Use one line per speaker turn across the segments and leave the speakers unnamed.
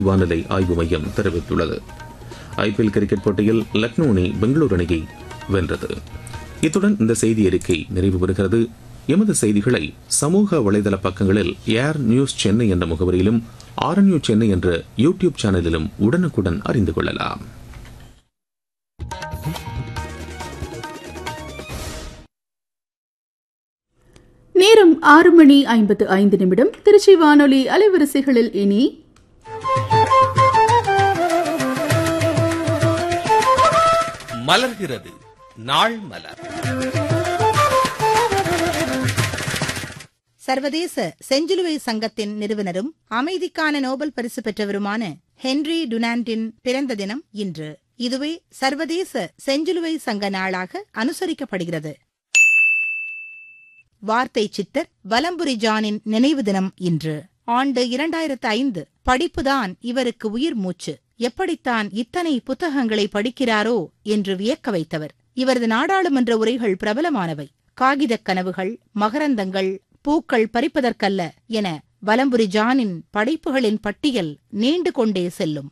வானிலை ஆய்வு மையம் தெரிவித்துள்ளது ஐபிஎல் கிரிக்கெட் போட்டியில் லக்னோ அணி பெங்களூரு அணியை வென்றது இத்துடன் இந்த செய்தி அறிக்கை நிறைவு பெறுகிறது எமது செய்திகளை சமூக வலைதள பக்கங்களில் ஏர் நியூஸ் சென்னை என்ற முகவரியிலும் ஆர் நியூஸ் சென்னை என்ற யூடியூப் சேனலிலும் உடனுக்குடன் அறிந்து கொள்ளலாம்
நேரம் ஆறு மணி ஐம்பத்து ஐந்து நிமிடம் திருச்சி வானொலி அலைவரிசைகளில் இனி
மலர்கிறது நாள் மலர்
சர்வதேச செஞ்சிலுவை சங்கத்தின் நிறுவனரும் அமைதிக்கான நோபல் பரிசு பெற்றவருமான ஹென்றி டுனாண்டின் பிறந்த தினம் இன்று இதுவே சர்வதேச செஞ்சிலுவை சங்க நாளாக அனுசரிக்கப்படுகிறது வார்த்தை சித்தர் வலம்புரி ஜானின் நினைவு தினம் இன்று ஆண்டு இரண்டாயிரத்து ஐந்து படிப்புதான் இவருக்கு உயிர் மூச்சு எப்படித்தான் இத்தனை புத்தகங்களை படிக்கிறாரோ என்று வியக்க வைத்தவர் இவரது நாடாளுமன்ற உரைகள் பிரபலமானவை காகிதக் கனவுகள் மகரந்தங்கள் பூக்கள் பறிப்பதற்கல்ல என வலம்புரி ஜானின் படைப்புகளின் பட்டியல் நீண்டு கொண்டே செல்லும்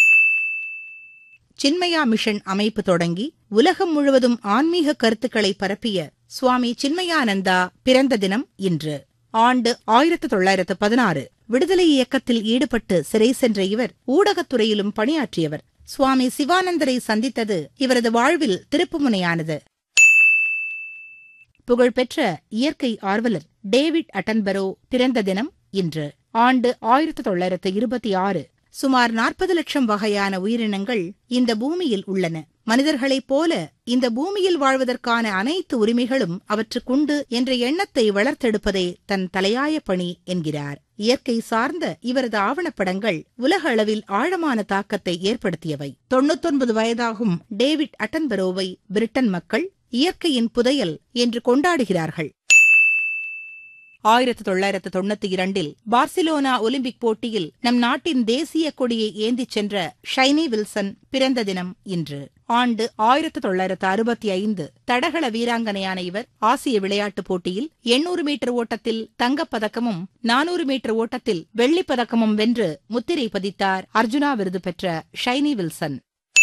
சின்மயா மிஷன் அமைப்பு தொடங்கி உலகம் முழுவதும் ஆன்மீக கருத்துக்களை பரப்பிய சுவாமி சின்மயானந்தா பிறந்த தினம் இன்று ஆண்டு ஆயிரத்து தொள்ளாயிரத்து பதினாறு விடுதலை இயக்கத்தில் ஈடுபட்டு சிறை சென்ற இவர் ஊடகத்துறையிலும் பணியாற்றியவர் சுவாமி சிவானந்தரை சந்தித்தது இவரது வாழ்வில் திருப்புமுனையானது புகழ்பெற்ற இயற்கை ஆர்வலர் டேவிட் அட்டன்பரோ பிறந்த தினம் இன்று ஆண்டு ஆயிரத்து தொள்ளாயிரத்து இருபத்தி ஆறு சுமார் நாற்பது லட்சம் வகையான உயிரினங்கள் இந்த பூமியில் உள்ளன மனிதர்களைப் போல இந்த பூமியில் வாழ்வதற்கான அனைத்து உரிமைகளும் அவற்றுக்குண்டு என்ற எண்ணத்தை வளர்த்தெடுப்பதே தன் தலையாய பணி என்கிறார் இயற்கை சார்ந்த இவரது ஆவணப்படங்கள் உலக அளவில் ஆழமான தாக்கத்தை ஏற்படுத்தியவை தொண்ணூத்தொன்பது வயதாகும் டேவிட் அட்டன்பரோவை பிரிட்டன் மக்கள் இயற்கையின் புதையல் என்று கொண்டாடுகிறார்கள் ஆயிரத்து தொள்ளாயிரத்து தொண்ணூத்தி இரண்டில் பார்சிலோனா ஒலிம்பிக் போட்டியில் நம் நாட்டின் தேசிய கொடியை ஏந்திச் சென்ற ஷைனி வில்சன் பிறந்த தினம் இன்று ஆண்டு ஆயிரத்து தொள்ளாயிரத்து அறுபத்தி ஐந்து தடகள வீராங்கனையான இவர் ஆசிய விளையாட்டுப் போட்டியில் எண்ணூறு மீட்டர் ஓட்டத்தில் தங்கப்பதக்கமும் நானூறு மீட்டர் ஓட்டத்தில் வெள்ளிப் பதக்கமும் வென்று முத்திரை பதித்தார் அர்ஜுனா விருது பெற்ற ஷைனி வில்சன்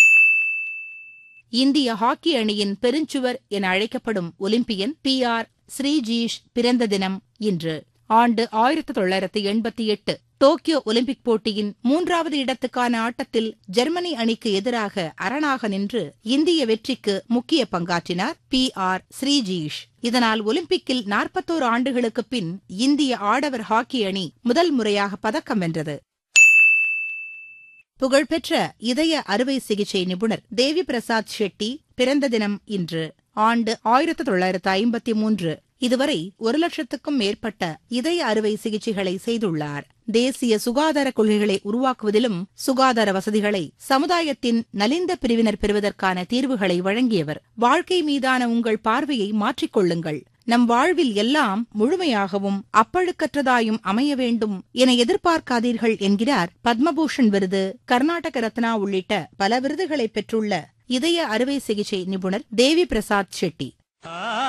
இந்திய ஹாக்கி அணியின் பெருஞ்சுவர் என அழைக்கப்படும் ஒலிம்பியன் பி ஆர் ஸ்ரீஜீஷ் பிறந்த தினம் இன்று ஆண்டு ஆயிரத்து தொள்ளாயிரத்து எண்பத்தி எட்டு டோக்கியோ ஒலிம்பிக் போட்டியின் மூன்றாவது இடத்துக்கான ஆட்டத்தில் ஜெர்மனி அணிக்கு எதிராக அரணாக நின்று இந்திய வெற்றிக்கு முக்கிய பங்காற்றினார் பி ஆர் ஸ்ரீஜீஷ் இதனால் ஒலிம்பிக்கில் நாற்பத்தோரு ஆண்டுகளுக்குப் பின் இந்திய ஆடவர் ஹாக்கி அணி முதல் முறையாக பதக்கம் வென்றது புகழ்பெற்ற இதய அறுவை சிகிச்சை நிபுணர் தேவி பிரசாத் ஷெட்டி பிறந்த தினம் இன்று ஆண்டு ஆயிரத்து தொள்ளாயிரத்து ஐம்பத்தி மூன்று இதுவரை ஒரு லட்சத்துக்கும் மேற்பட்ட இதய அறுவை சிகிச்சைகளை செய்துள்ளார் தேசிய சுகாதார கொள்கைகளை உருவாக்குவதிலும் சுகாதார வசதிகளை சமுதாயத்தின் நலிந்த பிரிவினர் பெறுவதற்கான தீர்வுகளை வழங்கியவர் வாழ்க்கை மீதான உங்கள் பார்வையை மாற்றிக்கொள்ளுங்கள் நம் வாழ்வில் எல்லாம் முழுமையாகவும் அப்பழுக்கற்றதாயும் அமைய வேண்டும் என எதிர்பார்க்காதீர்கள் என்கிறார் பத்மபூஷன் விருது கர்நாடக ரத்னா உள்ளிட்ட பல விருதுகளை பெற்றுள்ள இதய அறுவை சிகிச்சை நிபுணர் தேவி பிரசாத் ஷெட்டி